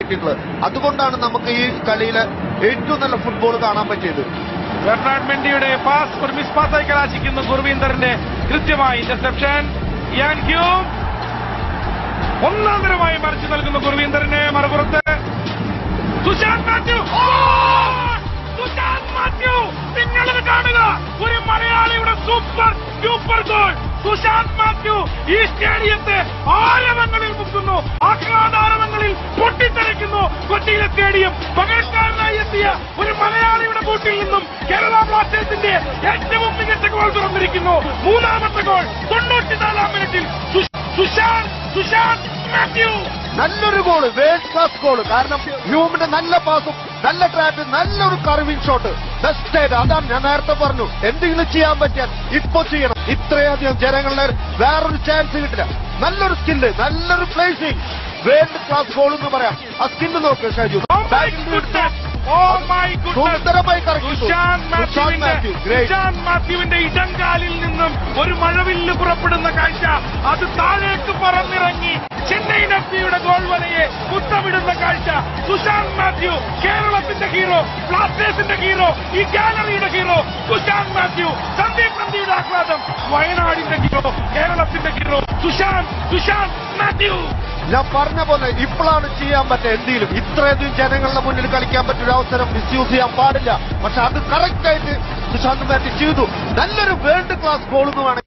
കിട്ടിയിട്ടുള്ളത് അതുകൊണ്ടാണ് നമുക്ക് ഈ കളിയിലെ ഏറ്റവും നല്ല ഫുട്ബോൾ കാണാൻ പറ്റിയത് ബെർണാഡ് മെൻഡിയുടെ പാസ് ഒരു മിസ് പാസായി കലാശിക്കുന്നു ഗുർവീന്ദറിന്റെ കൃത്യമായി ഇന്റർസെപ്ഷൻ ഇയാൻ ഹ്യൂം ഒന്നാം തരമായി മറിച്ചു നൽകുന്നു ഗുർവീന്ദറിന് മറുപുറത്ത് സുശാന്ത് മാത്യു ഓ! സുശാന്ത് മാത്യു നിങ്ങളിത് കാണുക ഒരു മലയാളിയുടെ super super goal Sushant Mathew ഈ സ്റ്റേഡിയത്തെ ആരവങ്ങളിൽ മുക്കുന്നു ആഹ്ലാദാരവങ്ങളിൽ പൊട്ടിത്തെറിക്കുന്നു കൊച്ചിയിലെ സ്റ്റേഡിയം പകരക്കാരനായി എത്തിയ ഒരു മലയാളിയുടെ ബൂട്ടിൽ നിന്നും കേരള ബ്ലാസ്റ്റേഴ്സിന്റെ ഏറ്റവും മികച്ച ഗോൾ തുറന്നിരിക്കുന്നു മൂന്നാമത്തെ ഗോൾ തൊണ്ണൂറ്റിനാലാം മിനിറ്റിൽ സു- സുശാന്ത് സുശാന്ത് മാത്യു നല്ലൊരു ഗോള് വേൾഡ് ക്ലാസ് ഗോള് കാരണം ഹ്യൂമിന്റെ നല്ല പാസും നല്ല ട്രാപ്പ് നല്ലൊരു കർവിംഗ് ഷോട്ട് ബെസ്റ്റ് ആയിട്ട് അതാണ് ഞാൻ നേരത്തെ പറഞ്ഞു എന്തെങ്കിലും ചെയ്യാൻ പറ്റിയാൽ ഇപ്പൊ ചെയ്യണം ഇത്രയധികം ജനങ്ങളുടെ വേറൊരു ചാൻസ് കിട്ടില്ല നല്ലൊരു സ്കില്ല് നല്ലൊരു പ്ലേസിംഗ് വേൾഡ് ക്ലാസ് ഗോൾ എന്ന് പറയാം ആ സ്കില്ല് നോക്ക് Shaju Oh my goodness! Oh my goodness! സുന്ദരമായി കറക്കി സുശാന്ത് മാത്യുവിന്റെ മാത്യു ഗ്രേറ്റ് സുശാന്ത് മാത്യുവിന്റെ ഇടംകാലിൽ നിന്നും ഒരു മഴവില്ല് പുറപ്പെടുന്ന കാഴ്ച അത് താഴേക്ക് പറന്നിറങ്ങി ചെന്നൈയിൻ എഫ് സിയുടെ ഗോൾ വലയെ മുത്തമിടുന്ന കാഴ്ച സുശാന്ത് മാത്യു കേരളത്തിന്റെ ഹീറോ ബ്ലാസ്റ്റേഴ്സിന്റെ ഹീറോ ഈ ഗാലറിയുടെ ഹീറോ സുശാന്ത് മാത്യു സന്ദീപ് നന്ദിയുടെ ആഹ്ലാദം വയനാടിന്റെ ഹീറോ കേരളത്തിന്റെ ഹീറോ സുശാന്ത് സുശാന്ത് മാത്യു ഞാൻ പറഞ്ഞ പോലെ ഇപ്പോഴാണ് ചെയ്യാൻ പറ്റുക എന്തെങ്കിലും ഇത്രയധികം ജനങ്ങളുടെ മുന്നിൽ കളിക്കാൻ പറ്റിയ അവസരം മിസ്യൂസ് ചെയ്യാൻ പാടില്ല പക്ഷെ അത് കറക്റ്റ് ആയിട്ട് സുശാന്ത് മാറ്റി ചെയ്തു നല്ലൊരു വേൾഡ് ക്ലാസ് ഗോൾ എന്ന് വേണമെങ്കിൽ